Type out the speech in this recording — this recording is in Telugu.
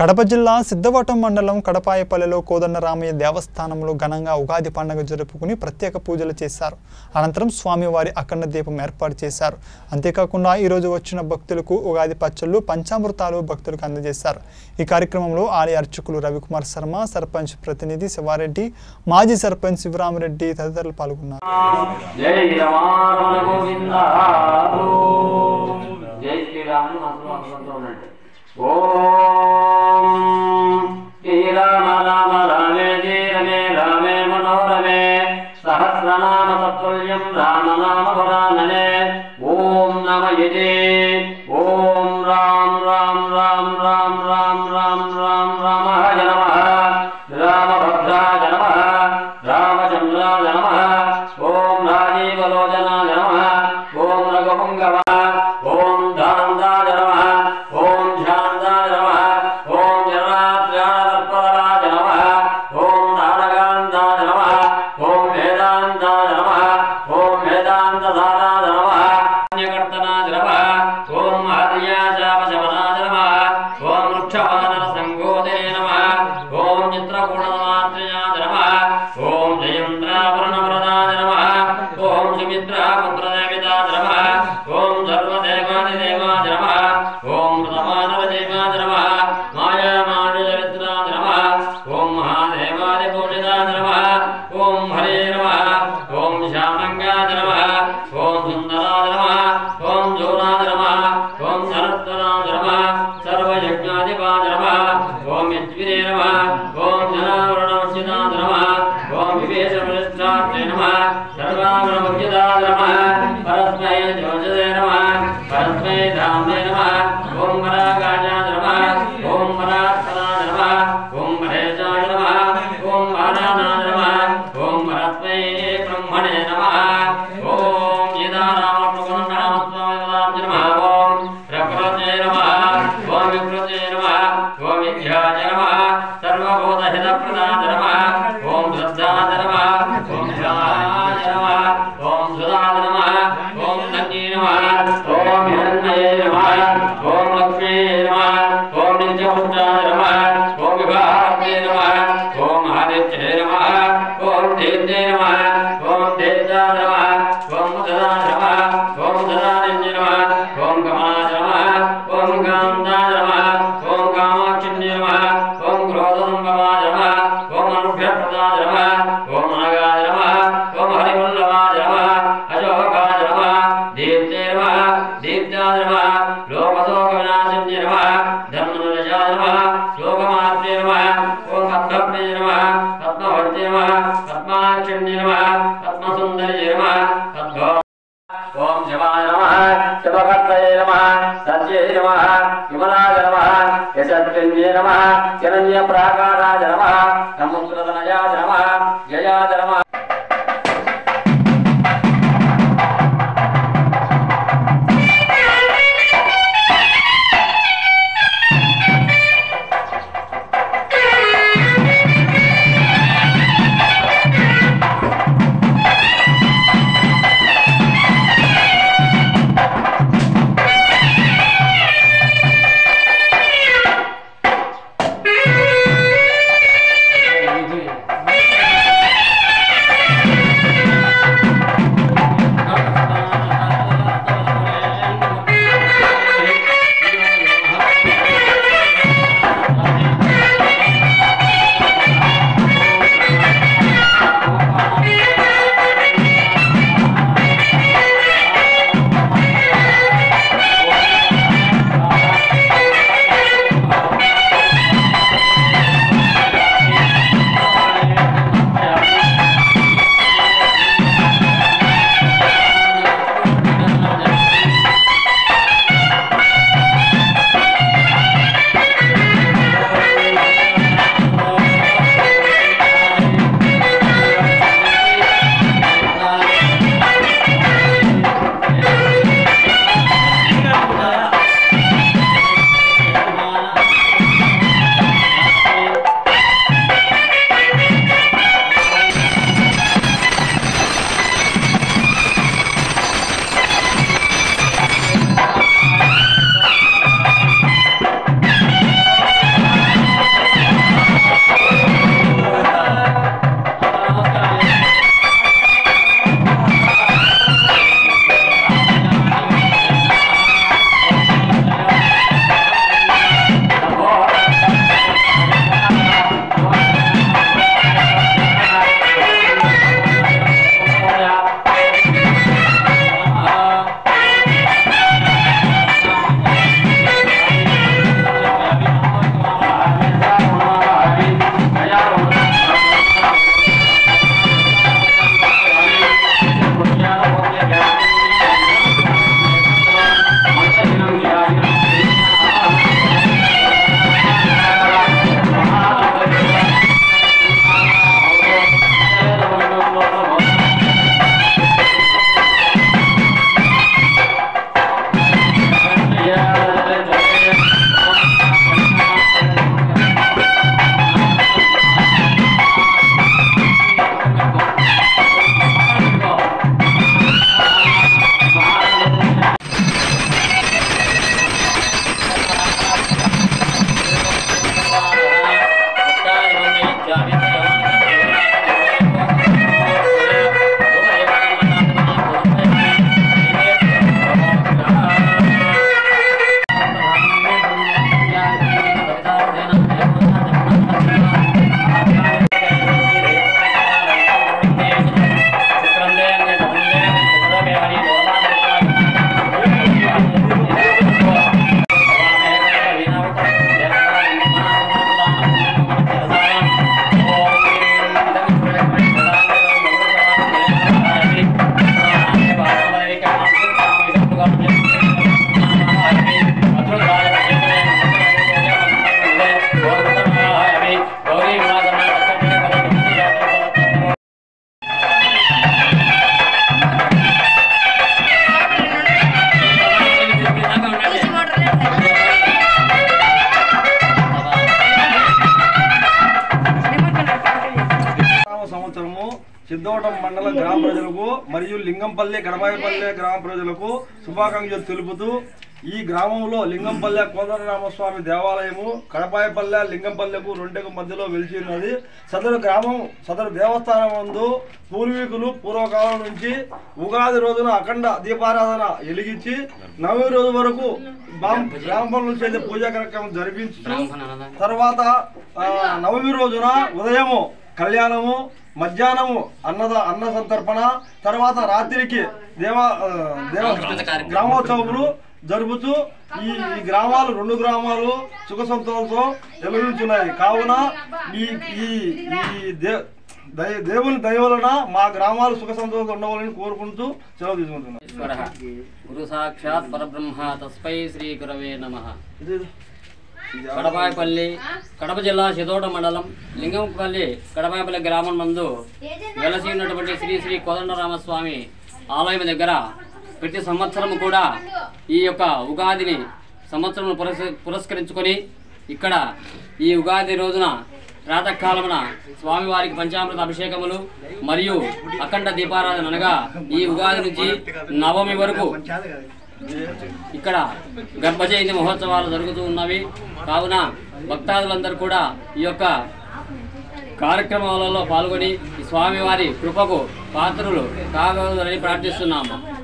కడప జిల్లా సిద్ధవటం మండలం కడపాయపల్లెలో కోదండరామయ్య దేవస్థానంలో ఘనంగా ఉగాది పండుగ జరుపుకుని ప్రత్యేక పూజలు చేశారు అనంతరం స్వామివారి అఖండ దీపం ఏర్పాటు చేశారు అంతేకాకుండా ఈరోజు వచ్చిన భక్తులకు ఉగాది పచ్చళ్ళు పంచామృతాలు భక్తులకు అందజేశారు ఈ కార్యక్రమంలో ఆలయ అర్చకులు రవికుమార్ శర్మ సర్పంచ్ ప్రతినిధి శివారెడ్డి మాజీ సర్పంచ్ శివరామరెడ్డి తదితరులు పాల్గొన్నారు జై రమారమణ గోవింద ఓం. జై శ్రీరాముని మనసులో అనుకుంటూ ఉండండి ఓం శ్రీరామ రామ రామే జీ రమే రామే మనోరమే సహస్రనామ తత్తుల్యం రామ నామ వరాననే ఓం నమ యజే ఓం రామ్ రామ్ రామ్ రామ్ రామ్ రామ్ రామ్ రామాయ నమః రామభద్రాయ నమః రామచంద్రాయ నమః ఓం రాజీవలోచనాయ నమః ఓం రఘుపుంగవ ఓం ధాందాయ నమః ఓం ధ్యాందాయ నమః ఓం జనరాత్ర్యానర్పదరాయ నమః ఓం నారగాంధాయ నమః ఓం వేదాంతాయ నమః ఓం వేదాంతధారాయ నమః పుణ్యకర్తనాయ నమః ఓం హర్యాశాపశమనాయ నమః ఓం వృక్షవానర సంగోదరే నమః ఓం చిత్రకూటమాత్రయాయ నమః ఓం జయంత్రాభరణప్రదాయ నమః ఓం సుమిత్రాపుత్రదేవితాయ నమః ఓం సర్వదేవాదిదేవాయ నమః ఓం ప్రథమానవదేవాయ నమః మాయామానుచరిత్రాయ నమః ఓం మహాదేవాదిపూజితాయ నమః ఓం హరే నమః ఓం శ్యామంగాయ నమః ఓం సుందరాయ నమః ఓం జోరాయ నమః ఓం సరస్వరాయ నమః సర్వయజ్ఞాధిపాయ నమః ఓం యజ్వినే నమః ఓం జనావరణవచ్చితాయ నమః ఓం వివేశమనిష్టాయ నమః సర్వావరణముఖ్యతాయ నమః పరస్మై జ్యోతిదే నమః పరస్మై ధామ్నే నమః ఓం పరాగాజాయ నమః ఓం పరాత్పరాయ నమః ఓం మహేశాయ నమః ఓం మానానాయ నమః ఓం పరస్మై బ్రహ్మణే నమః ఓం సీతారామప్రభునామస్వామి నమః ఓం ప్రకృతే నమః ఓం వికృతే నమః ఓం విద్యాయ నమః సర్వభూతహితప్రదాయ నమః ఓం శ్రద్ధాయ నమః ఓం ధ్యాయ నమః ఓం సుధాయ నమః ఓం ధన్యే నమః ఓం హిరణ్యే నమః ఓం లక్ష్మీ నమః ఓం నిత్యపుత్రాయ నమః ఓం విభాగే నమః ఓం ఆదిత్యే నమః ఓం దేవ్యే నమః ఓం దేవ్యాయ నమః ఓం ముదరాయ నమః ఓం ముదరాయ నమః ఓం కమలాయ నమః ఓం కాంతాయ నమః ఓం కామాక్షిణ్యే నమః ఓం క్రోధసంభవాయ నమః ఓం అనుభ్యప్రదాయ నమః ఓం అనగాయ నమః ఓం హరివల్లభాయ నమః అశోకాయ నమః దీప్తే నమః దీప్తాయ నమః లోకశోకవినాశిన్యే నమః ధర్మనుజాయ నమః యోగమాత్రే నమః ఓం పద్మప్రియ నమః పద్మవర్తే నమః పద్మాక్షిణ్యే నమః పద్మసుందర్యే నమః పద్మో ఓం శివాయ నమః శివకర్తయే నమః సత్యే నమః విమలాయ నమః యశస్విన్యే నమః హిరణ్యప్రాకారాయ నమః సముద్రతనయాయ నమః జయాయ నమః Thank సిద్ధోటం మండల గ్రామ ప్రజలకు మరియు లింగంపల్లి గడమాయపల్లె గ్రామ ప్రజలకు శుభాకాంక్షలు తెలుపుతూ ఈ గ్రామంలో లింగంపల్లె కోదండరామస్వామి దేవాలయము కడపాయపల్లె లింగంపల్లెకు రెండుకు మధ్యలో వెలిచి ఉన్నది సదరు గ్రామం సదరు దేవస్థానం నందు పూర్వీకులు పూర్వకాలం నుంచి ఉగాది రోజున అఖండ దీపారాధన వెలిగించి నవమి రోజు వరకు బాం- బ్రాహ్మణుల చేత పూజా కార్యక్రమం జరిపించు తర్వాత ఆ, నవమి రోజున ఉదయము కళ్యాణము మధ్యాహ్నము అన్నద అన్న సంతర్పణ తర్వాత రాత్రికి దేవ ఆ, దేవ గ్రామోత్సవములు జరుపుతూ ఈ ఈ గ్రామాలు రెండు గ్రామాలు సుఖ సంతోషంతో వెలుగుతున్నాయి కావున ఈ ఈ ఈ దే దయ దేవుని దయ వలన మా గ్రామాలు సుఖ సంతోషంతో ఉండవాలని కోరుకుంటూ సెలవు తీసుకుంటున్నాను ఈశ్వరः గురు సాక్షాత్ పరబ్రహ్మ తస్మై శ్రీ గురవే నమ కడపాయపల్లి కడప జిల్లా సిదోట మండలం లింగంపల్లి కడపాయపల్లి గ్రామం నందు వెలసి ఉన్నటువంటి శ్రీ శ్రీ కోదండరామస్వామి ఆలయం దగ్గర ప్రతి సంవత్సరం కూడా ఈ యొక్క ఉగాదిని సంవత్సరం పురస్ పురస్కరించుకొని ఇక్కడ ఈ ఉగాది రోజున ప్రాతకాలమున స్వామివారికి పంచామృత అభిషేకములు మరియు అఖండ దీపారాధన అనగా ఈ ఉగాది నుంచి నవమి వరకు ఇక్కడ గర్భ జయంతి మహోత్సవాలు జరుగుతూ ఉన్నవి కావున భక్తాదులందరూ కూడా ఈ యొక్క కార్యక్రమాలలో పాల్గొని ఈ స్వామివారి కృపకు పాత్రులు కాగలరని ప్రార్థిస్తున్నాము